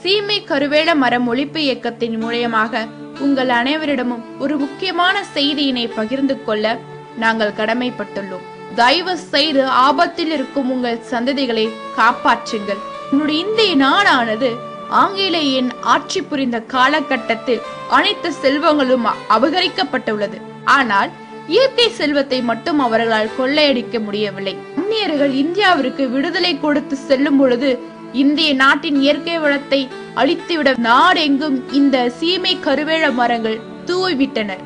சீமை கருவேல மரம் ஒழிப்பு இயக்கத்தின் மூலியமாக உங்கள் அனைவரிடமும் ஒரு முக்கியமான செய்தியினை பகிர்ந்து கொள்ள நாங்கள் கடமைப்பட்டுள்ளோம் தயவு செய்து ஆபத்தில் இருக்கும் உங்கள் சந்ததிகளை காப்பாற்றுங்கள் உன்னுடைய இந்திய நாடானது ஆங்கிலேயன் ஆட்சி புரிந்த காலகட்டத்தில் அனைத்து செல்வங்களும் அபகரிக்கப்பட்டுள்ளது ஆனால் இயற்கை செல்வத்தை மட்டும் அவர்களால் கொள்ளையடிக்க முடியவில்லை அந்நியர்கள் இந்தியாவிற்கு விடுதலை கொடுத்து செல்லும் பொழுது இந்திய நாட்டின் இயற்கை வளத்தை அழித்துவிட நாடெங்கும் இந்த சீமை கருவேல மரங்கள் தூவிவிட்டனர்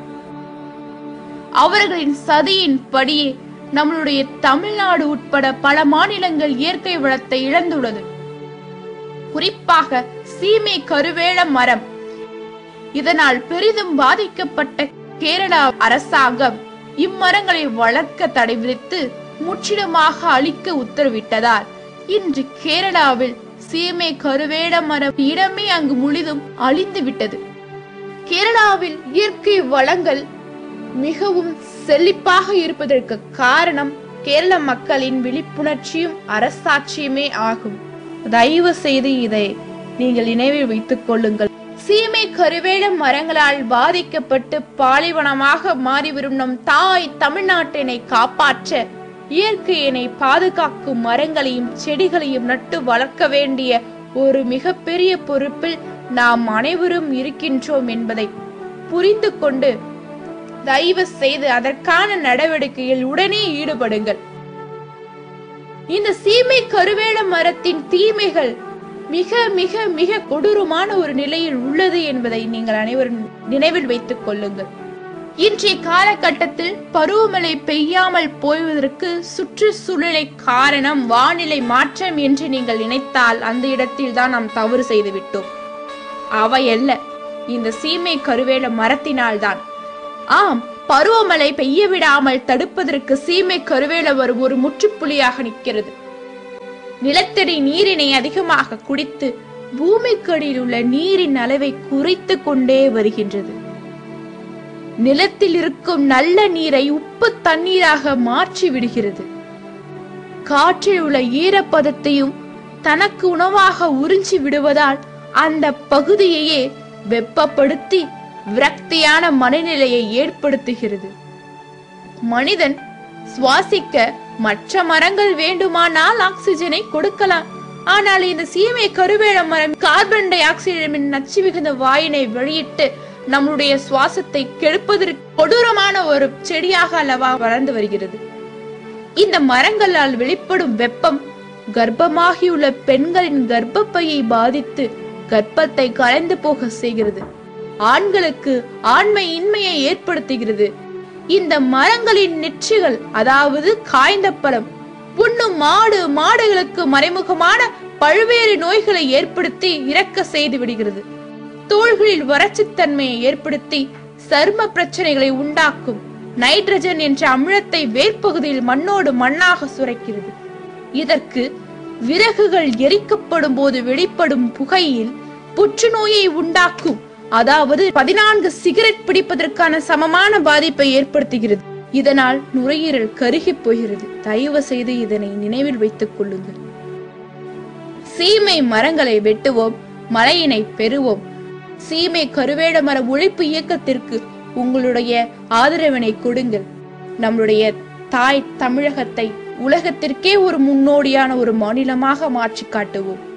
அவர்களின் சதியின் படியே நம்மளுடைய தமிழ்நாடு உட்பட பல மாநிலங்கள் இயற்கை வளத்தை இழந்துள்ளது குறிப்பாக சீமை கருவேல மரம் இதனால் பெரிதும் பாதிக்கப்பட்ட கேரளா அரசாங்கம் இம்மரங்களை வளர்க்க தடை விதித்து முற்றிலுமாக அழிக்க உத்தரவிட்டதால் இன்று கேரளாவில் சீமை கருவேல மரம் இடமே அங்கு முழுதும் அழிந்து விட்டது கேரளாவில் இயற்கை வளங்கள் மிகவும் செழிப்பாக இருப்பதற்கு காரணம் கேரள மக்களின் விழிப்புணர்ச்சியும் அரசாட்சியுமே ஆகும் தயவு செய்து இதை நீங்கள் நினைவில் வைத்துக் கொள்ளுங்கள் சீமை கருவேல மரங்களால் பாதிக்கப்பட்டு பாலைவனமாக மாறிவரும் நம் தாய் தமிழ்நாட்டினை காப்பாற்ற இயற்கையினை பாதுகாக்கும் மரங்களையும் செடிகளையும் நட்டு வளர்க்க வேண்டிய ஒரு மிகப்பெரிய பொறுப்பில் நாம் அனைவரும் இருக்கின்றோம் என்பதை புரிந்து கொண்டு தயவு செய்து அதற்கான நடவடிக்கையில் உடனே ஈடுபடுங்கள் இந்த சீமை கருவேல மரத்தின் தீமைகள் மிக மிக மிக கொடூரமான ஒரு நிலையில் உள்ளது என்பதை நீங்கள் அனைவரும் நினைவில் வைத்துக் கொள்ளுங்கள் இன்றைய காலகட்டத்தில் பருவமழை பெய்யாமல் போவதற்கு சுற்றுச்சூழலை காரணம் வானிலை மாற்றம் என்று நீங்கள் நினைத்தால் அந்த இடத்தில் தான் நாம் தவறு செய்து விட்டோம் அவையல்ல இந்த சீமை கருவேல மரத்தினால்தான் ஆம் பருவமழை பெய்ய விடாமல் தடுப்பதற்கு சீமை கருவேல வரும் ஒரு முற்றுப்புள்ளியாக நிற்கிறது நிலத்தடி நீரினை அதிகமாக குடித்து பூமிக்கடியில் உள்ள நீரின் அளவை குறைத்து கொண்டே வருகின்றது நிலத்தில் இருக்கும் நல்ல நீரை உப்பு தண்ணீராக மாற்றி விடுகிறது காற்றில் உள்ள ஈரப்பதத்தையும் தனக்கு உணவாக உறிஞ்சி விடுவதால் அந்த பகுதியையே வெப்பப்படுத்தி விரக்தியான மனநிலையை ஏற்படுத்துகிறது மனிதன் சுவாசிக்க மற்ற மரங்கள் வேண்டுமானால் ஆக்சிஜனை கொடுக்கலாம் ஆனால் இந்த சீமை கருவேல மரம் கார்பன் டை ஆக்சைடின் நச்சு மிகுந்த வாயினை வெளியிட்டு நம்முடைய சுவாசத்தை கெடுப்பதற்கு கொடூரமான ஒரு செடியாக அல்லவா வளர்ந்து வருகிறது இந்த மரங்களால் வெளிப்படும் வெப்பம் கர்ப்பமாகியுள்ள பெண்களின் கர்ப்பப்பையை பாதித்து கர்ப்பத்தை கலைந்து போக செய்கிறது ஆண்களுக்கு ஆண்மை இன்மையை ஏற்படுத்துகிறது இந்த மரங்களின் நெற்றிகள் அதாவது காய்ந்த பழம் புண்ணும் மாடு மாடுகளுக்கு மறைமுகமான பல்வேறு நோய்களை ஏற்படுத்தி இறக்க செய்து விடுகிறது தோள்களில் வறட்சித்தன்மையை ஏற்படுத்தி சரும பிரச்சனைகளை உண்டாக்கும் நைட்ரஜன் என்ற அமிலத்தை வேர்ப்பகுதியில் மண்ணோடு மண்ணாக சுரைக்கிறது இதற்கு விறகுகள் எரிக்கப்படும் போது வெளிப்படும் புகையில் புற்றுநோயை உண்டாக்கும் அதாவது பதினான்கு சிகரெட் பிடிப்பதற்கான சமமான பாதிப்பை ஏற்படுத்துகிறது இதனால் நுரையீரல் கருகி போகிறது தயவு செய்து இதனை நினைவில் வைத்துக் கொள்ளுங்கள் சீமை மரங்களை வெட்டுவோம் மழையினை பெறுவோம் சீமை கருவேல மர ஒழிப்பு இயக்கத்திற்கு உங்களுடைய ஆதரவினை கொடுங்கள் நம்முடைய தாய் தமிழகத்தை உலகத்திற்கே ஒரு முன்னோடியான ஒரு மாநிலமாக மாற்றி காட்டுவோம்